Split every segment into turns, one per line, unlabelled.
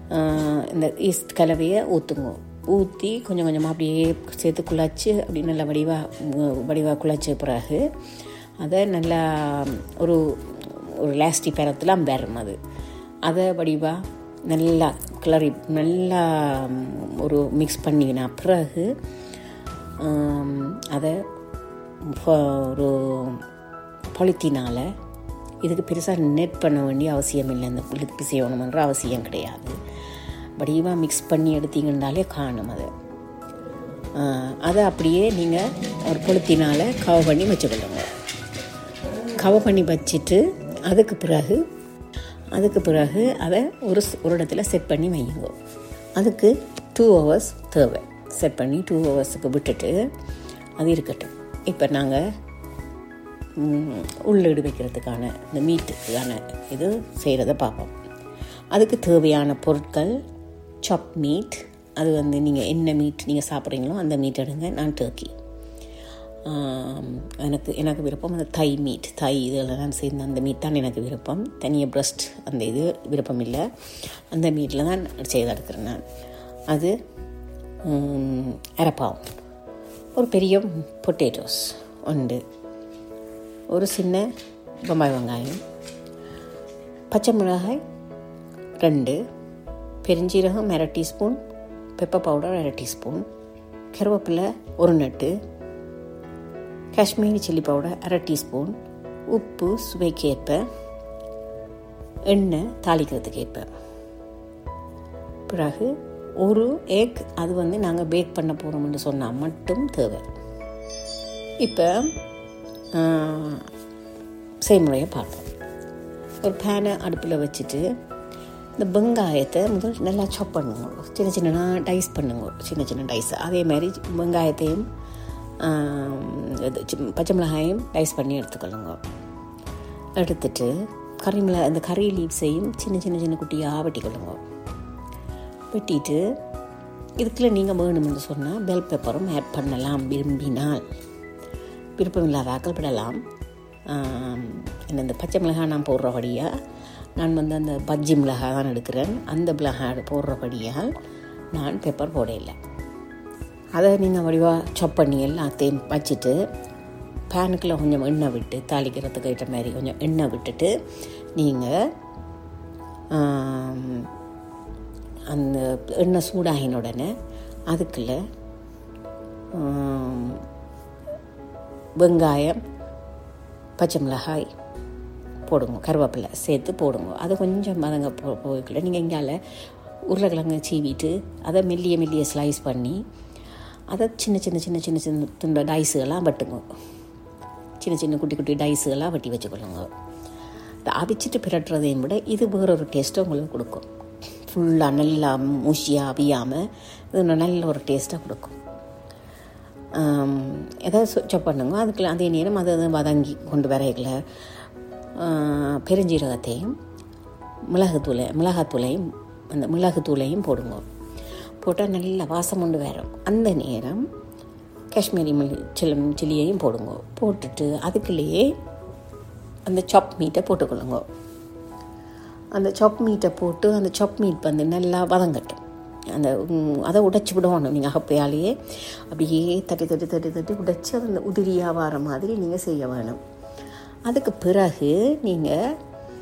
ஆஹ், இந்த ஈஸ்ட் கலவையை ஊற்றுங்க ஊற்றி கொஞ்சம் கொஞ்சமாக அப்படியே சேர்த்து குழச்சி அப்படி நல்லா வடிவாக வடிவாக குழச்ச பிறகு அதை நல்லா ஒரு ஒரு லாஸ்டி பேரத்தில் அம்பேறும் அது அதை வடிவாக நல்லா கிளறி நல்லா ம், ஒரு மிக்ஸ் பண்ணினா பிறகு ஆம், அதை ஃப- ஒரு பொலித்தீனால் இதுக்கு பெருசாக நெட் பண்ண வேண்டிய அவசியம் இல்லை இந்த புளிப்பு செய்யணுமன்ற அவசியம் கிடையாது வடிவாக மிக்ஸ் பண்ணி எடுத்தீங்கன்னாலே காணும் அதை ஆஹ், அதை அப்படியே நீங்கள் ஒரு பொலித்தீனால் கவர் பண்ணி வச்சுக்கொள்ளுங்க கவர் பண்ணி வச்சுட்டு அதுக்கு பிறகு அதுக்கு பிறகு அதை ஒரு ஸ்- ஒரு இடத்துல செட் பண்ணி வையுங்க அதுக்கு டூ ஹவர்ஸ் தேவை செட் பண்ணி டூ ஹவர்ஸுக்கு விட்டுட்டு அது இருக்கட்டும் இப்போ நாங்கள் உள்ளீடு வைக்கிறதுக்கான இந்த மீட்டுக்கான இது செய்கிறத பார்ப்போம் அதுக்கு தேவையான பொருட்கள் சாப் மீட் அது வந்து நீங்கள் என்ன மீட் நீங்கள் சாப்பிட்றீங்களோ அந்த மீட் எடுங்க நான் டர்க்கி ஆம், எனக்கு எனக்கு விருப்பம் அந்த தை மீட் தை இதெல்லாம் சேர்ந்து அந்த மீட் தான் எனக்கு விருப்பம் தனியாக பிரஸ்ட் அந்த இது விருப்பம் இல்லை அந்த மீட்டில் தான் செய்து எடுக்கிறேன் நான் அது ம், அரைப்பாவும் ஒரு பெரிய பொட்டேட்டோஸ் உண்டு ஒரு சின்ன பம்பாய் வெங்காயம் பச்சை மிளகாய் ரெண்டு பெருஞ்சீரகம் அரை டீஸ்பூன் பெப்பர் பவுடர் அரை டீஸ்பூன் கருவேப்பிலை ஒரு நட்டு காஷ்மீரி சில்லி பவுடர் அரை டீஸ்பூன் உப்பு சுவைக்கேற்ப எண்ணெய் தாளிக்கிறதுக்கு ஏற்ப பிறகு ஒரு எக் அது வந்து நாங்கள் பேக் பண்ண போகிறோம்னு சொன்னால் மட்டும் தேவை இப்போ செய்முறையை பார்ப்போம் ஒரு பேனை அடுப்பில் வச்சுட்டு இந்த வெங்காயத்தை முதல் நல்லா சாப் பண்ணுங்க சின்ன சின்ன டைஸ் பண்ணுங்க சின்ன சின்ன டைஸ் அதே மாதிரி வெங்காயத்தையும் ஆம், இது சி- பச்சை மிளகாயும் டைஸ் பண்ணி எடுத்துக்கொள்ளுங்க எடுத்துட்டு கறி மிளகா இந்த கறி லீவ்ஸையும் சின்ன சின்ன சின்ன குட்டியாக வெட்டிக்கொள்ளுங்க வெட்டிட்டு இதுக்குள்ள நீங்கள் வேணும்னு சொன்னால் பெல் பெப்பரும் ஆட் பண்ணலாம் விரும்பினால் விருப்பம் இல்லாத ஆக்கள் விடலாம் ஆம், என்ன இந்த பச்சை மிளகாய் நான் போடுறபடியாக நான் வந்து அந்த பஜ்ஜி மிளகாய் தான் எடுக்கிறேன் அந்த மிளகாய் போடுறபடியால் நான் பெப்பர் போட இல்லை அதை நீங்கள் வடிவாக சாப் பண்ணி எல்லாத்தையும் வச்சுட்டு பேனுக்குள்ளே கொஞ்சம் எண்ணெய் விட்டு தாளிக்கிறதுக்கு ஏற்ற மாதிரி கொஞ்சம் எண்ணெய் விட்டுட்டு நீங்கள் அந்த எண்ணெய் சூடாகின உடனே அதுக்குள்ள ஆம், வெங்காயம் பச்சை மிளகாய் போடுங்க கருவேப்பிலை சேர்த்து போடுங்க அதை கொஞ்சம் மதங்க போ போய்க்குள்ள நீங்கள் இங்கால உருளைக்கிழங்கு சீவிட்டு அதை மெல்லிய மெல்லிய ஸ்லைஸ் பண்ணி அதை சின்ன சின்ன சின்ன சின்ன சின்ன துண்ட டைஸுகள்லாம் வெட்டுங்க சின்ன சின்ன குட்டி குட்டி டைஸுகளாக வெட்டி வச்சுக்கொள்ளுங்க அதை அவிச்சிட்டு பிரட்டுறதையும் விட இது வேற ஒரு டேஸ்ட்டை உங்களுக்கு கொடுக்கும் ஃபுல்லாக நல்லா மூஷியாக அவியாமல் இது இன்னும் நல்ல ஒரு டேஸ்ட்டாக கொடுக்கும் ஆம், எதாவது சுவிட்சப் பண்ணுங்க அதுக்குள்ள அதே நேரம் அது அது வதங்கி கொண்டு வரையில பெருஞ்சீரகத்தையும் மிளகுத்தூளை மிளகாத்தூளையும் அந்த மிளகுத்தூளையும் போடுங்க போட்டால் நல்ல வாசம் கொண்டு வரும் அந்த நேரம் காஷ்மீரி மிளி சில்லம் சில்லியையும் போடுங்க போட்டுட்டு அதுக்குள்ளேயே அந்த சாப் மீட்டை போட்டுக்கொள்ளுங்க அந்த சாப் மீட்டை போட்டு அந்த சாப் மீட் வந்து நல்லா வதங்கட்டும் அந்த ம், அதை உடைச்சி விடணும் நீங்கள் அகப்பையாலேயே அப்படியே தட்டி தட்டி தட்டி தட்டி உடைச்சி அது அந்த உதிரியாக வர மாதிரி நீங்கள் செய்ய வேணும் அதுக்கு பிறகு நீங்கள்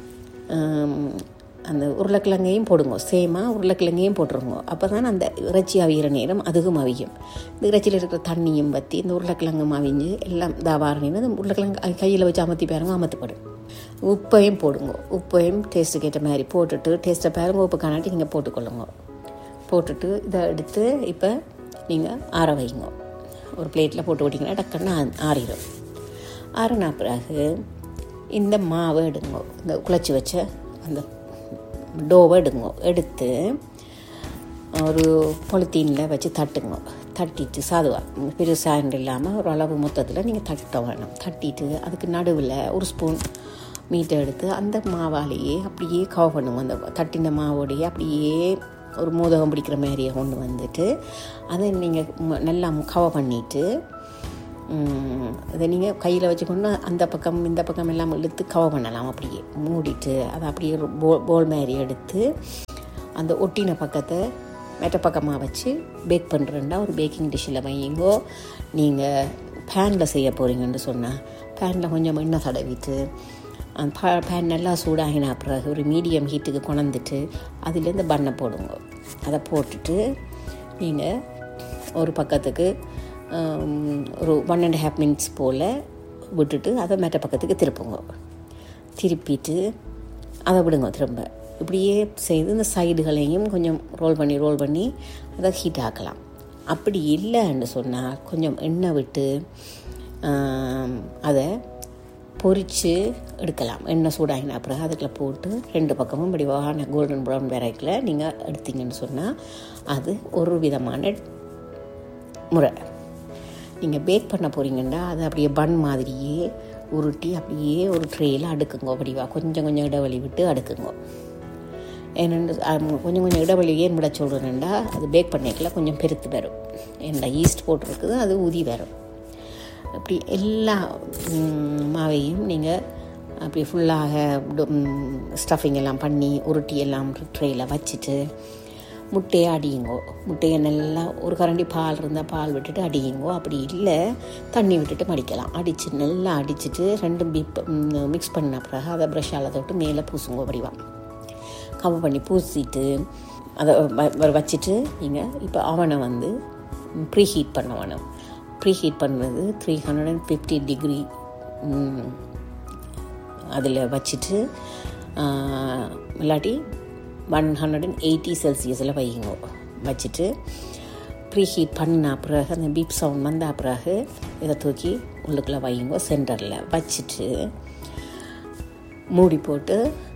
அந்த உருளைக்கிழங்கையும் போடுங்க சேமாக உருளைக்கிழங்கையும் போட்டுருங்க அப்போ தான் அந்த இறைச்சி அவிகிற நேரம் அதுவும் அவியும் இந்த இறைச்சியில் இருக்கிற தண்ணியும் பற்றி இந்த உருளைக்கிழங்கும் அவிஞ்சு எல்லாம் தாவார நேரம் இந்த உருளைக்கிழங்கு கையில் வச்சு அமர்த்தி பாருங்க அமர்த்தப்படும் உப்பையும் போடுங்க உப்பையும் டேஸ்ட்டுக்கு ஏற்ற மாதிரி போட்டுட்டு டேஸ்ட்டை பாருங்க உப்பு காணாட்டி நீங்கள் போட்டுக்கொள்ளுங்க போட்டுட்டு இதை எடுத்து இப்போ நீங்கள் ஆற வைங்க ஒரு பிளேட்டில் போட்டு விட்டிங்கன்னா டக்குன்னு ஆ- ஆறிடும் ஆறின பிறகு இந்த மாவை எடுங்க இந்த குழச்சி வச்ச அந்த டோவை எடுங்க எடுத்து ஒரு பொலித்தீனில் வச்சு தட்டுங்க தட்டிட்டு சாதுவாக பெருசாண்டு இல்லாமல் ஒரு அளவு மொத்தத்தில் நீங்கள் தட்ட வேணும் தட்டிட்டு அதுக்கு நடுவில் ஒரு ஸ்பூன் மீட்டை எடுத்து அந்த மாவாலேயே அப்படியே கவர் பண்ணுங்க அந்த தட்டின மாவோடையே அப்படியே ஒரு மோதகம் பிடிக்கிற மாதிரியே கொண்டு வந்துட்டு அதை நீங்கள் நல்லா கவர் பண்ணிவிட்டு ம், அதை நீங்கள் கையில் வச்சுக்கொண்டு அந்த பக்கம் இந்த பக்கம் எல்லாம் இழுத்து கவர் பண்ணலாம் அப்படியே மூடிட்டு அதை அப்படியே ஒரு போ போல் மாதிரி எடுத்து அந்த ஒட்டின பக்கத்தை மெட்ட பக்கமாக வச்சு பேக் பண்ணுறேன்னா ஒரு பேக்கிங் டிஷ்ஷில் வையுங்கோ நீங்கள் பேனில் செய்ய போகிறீங்கன்னு சொன்னால் பேனில் கொஞ்சம் எண்ணெய் தடவிட்டு அந்த ப பேன் நல்லா சூடாகின பிறகு ஒரு மீடியம் ஹீட்டுக்கு கொணந்துட்டு அதுலேருந்து பண்ணை போடுங்க அதை போட்டுட்டு நீங்கள் ஒரு பக்கத்துக்கு ஹம், ஒரு ஒன் அண்ட் ஹாஃப் மினிட்ஸ் போல் விட்டுட்டு அதை மெட்ட பக்கத்துக்கு திருப்புங்க திருப்பிட்டு அதை விடுங்க திரும்ப இப்படியே செய்து இந்த சைடுகளையும் கொஞ்சம் ரோல் பண்ணி ரோல் பண்ணி அதை ஹீட் ஆக்கலாம் அப்படி இல்லைன்னு சொன்னால் கொஞ்சம் எண்ணெய் விட்டு ஆம், அதை பொரித்து எடுக்கலாம் எண்ணெய் சூடாகின அப்புறம் அதுக்குள்ள போட்டு ரெண்டு பக்கமும் இப்படி வான கோல்டன் ப்ரௌன் வெரைட்டியில் நீங்கள் எடுத்தீங்கன்னு சொன்னால் அது ஒரு விதமான முறை நீங்கள் பேக் பண்ண போகிறீங்கன்னா அதை அப்படியே பன் மாதிரியே உருட்டி அப்படியே ஒரு ட்ரேயில் அடுக்குங்க அப்படிவா கொஞ்சம் கொஞ்சம் இடைவெளி விட்டு அடுக்குங்க ஏன்னு கொஞ்சம் கொஞ்சம் இடைவெளி ஏன் விட சொல்கிறேன்டா அது பேக் பண்ணிக்கல கொஞ்சம் பெருத்து வரும் ஏன்டா ஈஸ்ட் போட்டிருக்குது அது ஊதி வரும் அப்படி எல்லா ம், மாவையும் நீங்கள் அப்படி ஃபுல்லாக ஸ்டஃபிங் எல்லாம் பண்ணி உருட்டி எல்லாம் ட்ரேயில் வச்சுட்டு முட்டையை அடியுங்கோ முட்டையை நல்லா ஒரு கரண்டி பால் இருந்தால் பால் விட்டுட்டு அடியுங்கோ அப்படி இல்லை தண்ணி விட்டுட்டு மடிக்கலாம் அடித்து நல்லா அடிச்சுட்டு ரெண்டும் பீப் மிக்ஸ் பண்ண பிறகு அதை ப்ரஷ்ஷால் தொட்டு மேலே பூசுங்கோ அப்படிவா கவர் பண்ணி பூசிட்டு அதை வ- வ- வச்சுட்டு நீங்கள் இப்போ அவனை வந்து ப்ரீ ஹீட் பண்ண வேணும் ப்ரீ ஹீட் பண்ணுறது three hundred and fifty degree அதில் வச்சுட்டு ஆஹ், இல்லாட்டி ஒன் ஹண்ட்ரட் அண்ட் எயிட்டி செல்சியஸில் வையுங்க வச்சுட்டு ப்ரீ ஹீட் பண்ண பிறகு அந்த பீப் சவுண்ட் வந்த பிறகு இதை தூக்கி உள்ளுக்குள்ளே வையுங்க சென்டரில் வச்சுட்டு மூடி போட்டு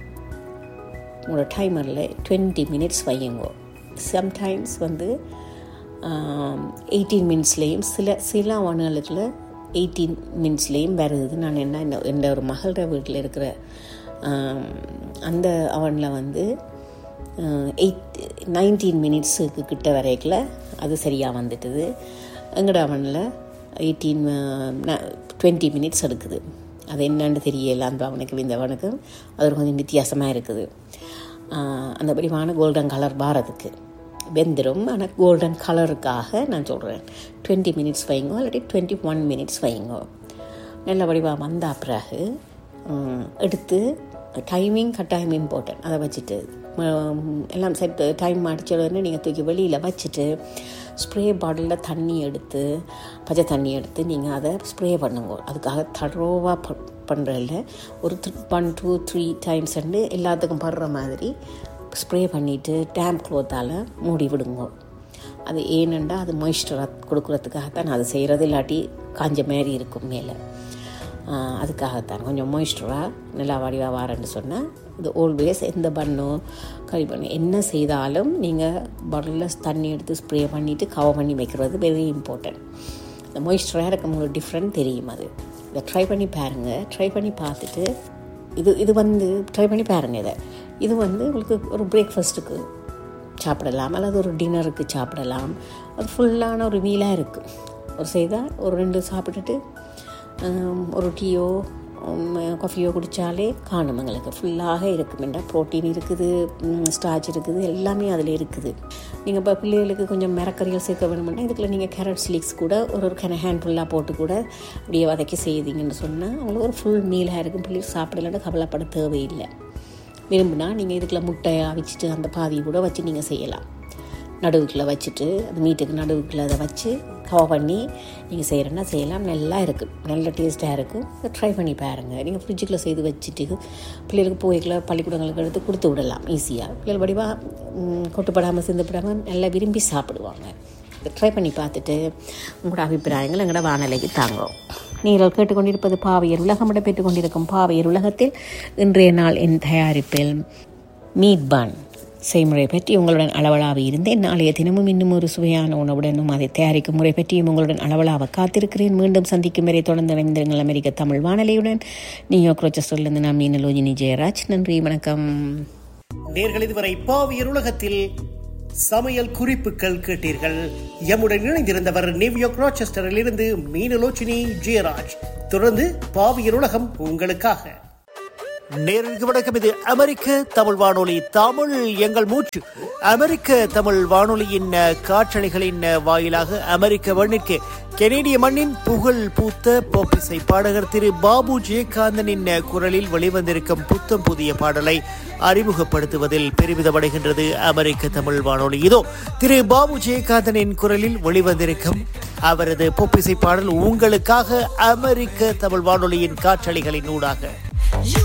உங்களோட டைமரில் டுவெண்ட்டி மினிட்ஸ் வையுங்க சம்டைம்ஸ் வந்து எயிட்டீன் மினிட்ஸ்லேயும் சில சில அவனுகளுக்குள்ள எயிட்டீன் மினிட்ஸ்லேயும் வருது நான் என்ன என்ன எந்த ஒரு மகளோட வீட்டில் இருக்கிற ஆம், அந்த அவனில் வந்து எயிட் நைன்டீன் மினிட்ஸுக்கு கிட்ட வரைக்குள்ள அது சரியாக வந்துட்டுது எங்கட அவனில் எயிட்டீன் டுவெண்ட்டி மினிட்ஸ் எடுக்குது அது என்னன்னு தெரியல அந்த அவனுக்கு இந்த அவனுக்கு அது ஒரு கொஞ்சம் வித்தியாசமாக இருக்குது ஆஹ் அந்த வடிவான கோல்டன் கலர் வாரதுக்கு வெந்துடும் ஆனால் கோல்டன் கலருக்காக நான் சொல்கிறேன் டுவெண்ட்டி மினிட்ஸ் வைங்கோ இல்லாட்டி டுவெண்ட்டி ஒன் மினிட்ஸ் வைங்கோ நல்ல வடிவாக வந்த பிறகு ம், எடுத்து டைமிங் கட்டாயம் இம்பார்ட்டன்ட் அதை வச்சுட்டு ம், எல்லாம் செட் டைம் அடிச்ச உடனே நீங்கள் தூக்கி வெளியில் வச்சுட்டு ஸ்ப்ரே பாட்டிலில் தண்ணி எடுத்து பச்சை தண்ணி எடுத்து நீங்கள் அதை ஸ்ப்ரே பண்ணுங்க அதுக்காக தரோவாக ப பண்ணுறதில்ல ஒரு ஒன் டூ த்ரீ டைம்ஸ் வந்து எல்லாத்துக்கும் படுற மாதிரி ஸ்ப்ரே பண்ணிவிட்டு டேம்ப் க்ளோத்தால் மூடி விடுங்க அது ஏனெண்டா அது மாய்ஸ்டராக கொடுக்குறதுக்காகத்தான் நான் அது செய்கிறது இல்லாட்டி காஞ்ச மாதிரி இருக்கும் மேலே ஆஹ் அதுக்காகத்தான் கொஞ்சம் மாய்ஸ்டராக நல்லா வடிவாக வாரேன்னு சொன்னால் இது ஆல்வேஸ் எந்த பண்ணோ கறி பண்ணு என்ன செய்தாலும் நீங்கள் பாட்டிலில் தண்ணி எடுத்து ஸ்ப்ரே பண்ணிவிட்டு கவர் பண்ணி வைக்கிறது வெரி இம்பார்ட்டன்ட் இந்த மாய்ஸ்டராக இருக்கும் உங்களுக்கு டிஃப்ரெண்ட் தெரியும் அது இதை ட்ரை பண்ணி பாருங்கள் ட்ரை பண்ணி பார்த்துட்டு இது இது வந்து ட்ரை பண்ணி பாருங்கள் இதை இது வந்து உங்களுக்கு ஒரு பிரேக்ஃபாஸ்ட்டுக்கு சாப்பிடலாம் அல்லது ஒரு டின்னருக்கு சாப்பிடலாம் அது ஃபுல்லான ஒரு மீலாக இருக்குது ஒரு செய்தால் ஒரு ரெண்டு சாப்பிட்டுட்டு ஹம், ஒரு டீயோ காஃபியோ குடித்தாலே காணும் எங்களுக்கு ஃபுல்லாக இருக்குமெண்டா ப்ரோட்டீன் இருக்குது ஸ்டார்ச் இருக்குது எல்லாமே அதில் இருக்குது நீங்கள் இப்போ பிள்ளைகளுக்கு கொஞ்சம் மரக்கறிகள் சேர்க்க வேணும்னா இதுக்குள்ள நீங்கள் கேரட் ஸ்லீக்ஸ் கூட ஒரு ஒரு கன ஹேண்ட் ஃபுல்லாக போட்டு கூட அப்படியே வதக்கி செய்தீங்கன்னு சொன்னால் அவங்களுக்கு ஒரு ஃபுல் மீலாக இருக்கும் பிள்ளைகள் சாப்பிடலன்னு கவலைப்பட தேவையில்லை விரும்பினா நீங்கள் இதுக்குள்ள முட்டையை அவிச்சிட்டு அந்த பாதியை கூட வச்சு நீங்கள் செய்யலாம் நடுவுக்குள்ள வச்சுட்டு அந்த மீட்டுக்கு நடுவுக்குள்ள அதை வச்சு கவர் பண்ணி நீங்கள் செய்கிறேன்னா செய்யலாம் நல்லா இருக்குது நல்ல டேஸ்ட்டாக இருக்கும் ட்ரை பண்ணி பாருங்கள் நீங்கள் ஃப்ரிட்ஜுக்குள்ளே செய்து வச்சுட்டு பிள்ளைகளுக்கு போய்க்குள்ள பள்ளிக்கூடங்களுக்கு எடுத்து கொடுத்து விடலாம் ஈஸியாக பிள்ளைகள் வடிவாக கொட்டுப்படாமல் சிந்தப்படாமல் நல்லா விரும்பி சாப்பிடுவாங்க இதை ட்ரை பண்ணி பார்த்துட்டு உங்களோட அபிப்பிராயங்கள் எங்களோட வானலைக்கு தாங்கும் நீங்கள் கேட்டுக்கொண்டிருப்பது பாவையர் உலகம் இடம்பெற்றுக் கொண்டிருக்கும் பாவையர் உலகத்தில் இன்றைய நாள் என் தயாரிப்பில் மீட் பான் செய்முறை பற்றி உங்களுடன் அளவலாக இருந்தேன் நாளைய தினமும் இன்னும் ஒரு சுவையான உணவுடனும் அதை தயாரிக்கும் முறை பற்றியும் உங்களுடன் அளவலாக காத்திருக்கிறேன் மீண்டும் சந்திக்கும் வரை தொடர்ந்து இணைந்திருங்கள் அமெரிக்க தமிழ் வானொலியுடன் நியூயார்க் ரோச்சஸ்டர்லேருந்து நான் மீனலோஜினி ஜெயராஜ் நன்றி வணக்கம்
நேர்கள் இதுவரை பாவியர் உலகத்தில் சமையல் குறிப்புகள் கேட்டீர்கள் எம்முடன் இணைந்திருந்தவர் நியூயார்க் ராச்செஸ்டரில் இருந்து மீனலோச்சினி ஜெயராஜ் தொடர்ந்து பாவியர் உலகம் உங்களுக்காக நேரடிக்கு வணக்கம் இது அமெரிக்க தமிழ் வானொலி தமிழ் எங்கள் மூச்சு அமெரிக்க தமிழ் வானொலியின் அஹ், காற்றலைகளின் அஹ், வாயிலாக அமெரிக்க மண்ணிற்கு கெனேடிய மண்ணின் புகழ் பூத்த போப்பிசை பாடகர் திரு பாபு ஜெயகாந்தனின் அஹ், குரலில் வெளிவந்திருக்கும் புத்தம் புதிய பாடலை அறிமுகப்படுத்துவதில் பெருமிதமடைகின்றது அமெரிக்க தமிழ் வானொலி இதோ திரு பாபு ஜெயகாந்தனின் குரலில் வெளிவந்திருக்கும் அவரது பொப்பிசை பாடல் உங்களுக்காக அமெரிக்க தமிழ் வானொலியின் காற்றலைகளின் ஊடாக